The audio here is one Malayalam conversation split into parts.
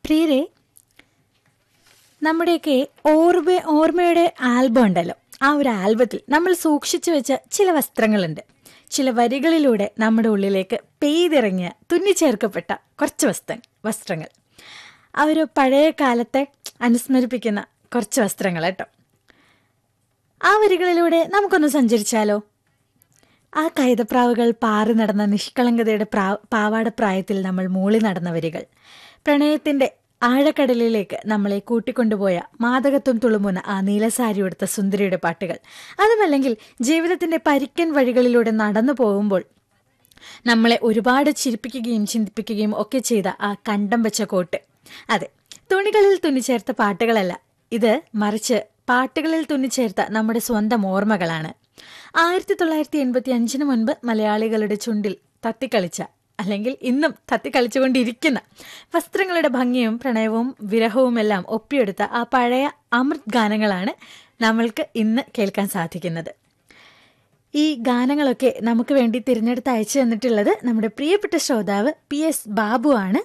പ്രിയരെ നമ്മുടെയൊക്കെ ഓർമ്മ ഓർമ്മയുടെ ആൽബം ഉണ്ടല്ലോ ആ ഒരു ആൽബത്തിൽ നമ്മൾ സൂക്ഷിച്ചു വെച്ച ചില വസ്ത്രങ്ങളുണ്ട് ചില വരികളിലൂടെ നമ്മുടെ ഉള്ളിലേക്ക് പെയ്തിറങ്ങിയ തുന്നിച്ചേർക്കപ്പെട്ട കുറച്ച് വസ്ത്ര വസ്ത്രങ്ങൾ ആ ഒരു പഴയ കാലത്തെ അനുസ്മരിപ്പിക്കുന്ന കുറച്ച് വസ്ത്രങ്ങൾ കേട്ടോ ആ വരികളിലൂടെ നമുക്കൊന്ന് സഞ്ചരിച്ചാലോ ആ കൈതപ്രാവുകൾ പാറി നടന്ന നിഷ്കളങ്കതയുടെ പ്രാ പാവാട പ്രായത്തിൽ നമ്മൾ മൂളി നടന്ന വരികൾ പ്രണയത്തിന്റെ ആഴക്കടലിലേക്ക് നമ്മളെ കൂട്ടിക്കൊണ്ടുപോയ മാതകത്വം തുളുമുന്ന ആ നീലസാരി ഉടുത്ത സുന്ദരിയുടെ പാട്ടുകൾ അതുമല്ലെങ്കിൽ ജീവിതത്തിന്റെ പരിക്കൻ വഴികളിലൂടെ നടന്നു പോകുമ്പോൾ നമ്മളെ ഒരുപാട് ചിരിപ്പിക്കുകയും ചിന്തിപ്പിക്കുകയും ഒക്കെ ചെയ്ത ആ കണ്ടം വെച്ച കോട്ട് അതെ തുണികളിൽ തുന്നിച്ചേർത്ത പാട്ടുകളല്ല ഇത് മറിച്ച് പാട്ടുകളിൽ തുന്നിച്ചേർത്ത നമ്മുടെ സ്വന്തം ഓർമ്മകളാണ് ആയിരത്തി തൊള്ളായിരത്തി എൺപത്തി അഞ്ചിന് മുൻപ് മലയാളികളുടെ ചുണ്ടിൽ തത്തിക്കളിച്ച അല്ലെങ്കിൽ ഇന്നും തത്തിക്കളിച്ചുകൊണ്ടിരിക്കുന്ന വസ്ത്രങ്ങളുടെ ഭംഗിയും പ്രണയവും വിരഹവുമെല്ലാം ഒപ്പിയെടുത്ത ആ പഴയ അമൃത് ഗാനങ്ങളാണ് നമ്മൾക്ക് ഇന്ന് കേൾക്കാൻ സാധിക്കുന്നത് ഈ ഗാനങ്ങളൊക്കെ നമുക്ക് വേണ്ടി തിരഞ്ഞെടുത്ത് അയച്ചു തന്നിട്ടുള്ളത് നമ്മുടെ പ്രിയപ്പെട്ട ശ്രോതാവ് പി എസ് ബാബു ആണ്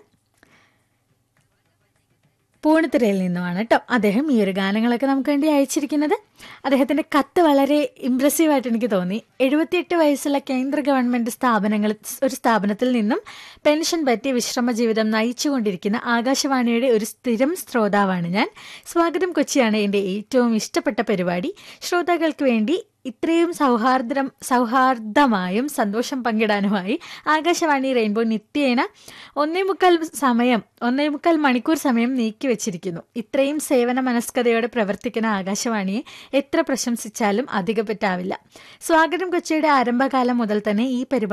പൂണിത്തുറയിൽ നിന്നുമാണ് കേട്ടോ അദ്ദേഹം ഈ ഒരു ഗാനങ്ങളൊക്കെ നമുക്ക് വേണ്ടി അയച്ചിരിക്കുന്നത് അദ്ദേഹത്തിന്റെ കത്ത് വളരെ ഇംപ്രസീവ് ആയിട്ട് എനിക്ക് തോന്നി എഴുപത്തിയെട്ട് വയസ്സുള്ള കേന്ദ്ര ഗവൺമെന്റ് സ്ഥാപനങ്ങൾ ഒരു സ്ഥാപനത്തിൽ നിന്നും പെൻഷൻ പറ്റിയ വിശ്രമ ജീവിതം നയിച്ചുകൊണ്ടിരിക്കുന്ന ആകാശവാണിയുടെ ഒരു സ്ഥിരം ശ്രോതാവാണ് ഞാൻ സ്വാഗതം കൊച്ചിയാണ് എൻ്റെ ഏറ്റവും ഇഷ്ടപ്പെട്ട പരിപാടി ശ്രോതാക്കൾക്ക് വേണ്ടി ഇത്രയും സൗഹാർദ്ദം സൗഹാർദ്ദമായും സന്തോഷം പങ്കിടാനുമായി ആകാശവാണി റെയിൻബോ നിത്യേന ഒന്നേ മുക്കാൽ സമയം ഒന്നേ മുക്കാൽ മണിക്കൂർ സമയം നീക്കി വെച്ചിരിക്കുന്നു ഇത്രയും സേവന മനസ്കതയോടെ പ്രവർത്തിക്കുന്ന ആകാശവാണിയെ എത്ര പ്രശംസിച്ചാലും അധികപ്പറ്റാവില്ല സ്വാഗതം കൊച്ചിയുടെ ആരംഭകാലം മുതൽ തന്നെ ഈ പരിപാടി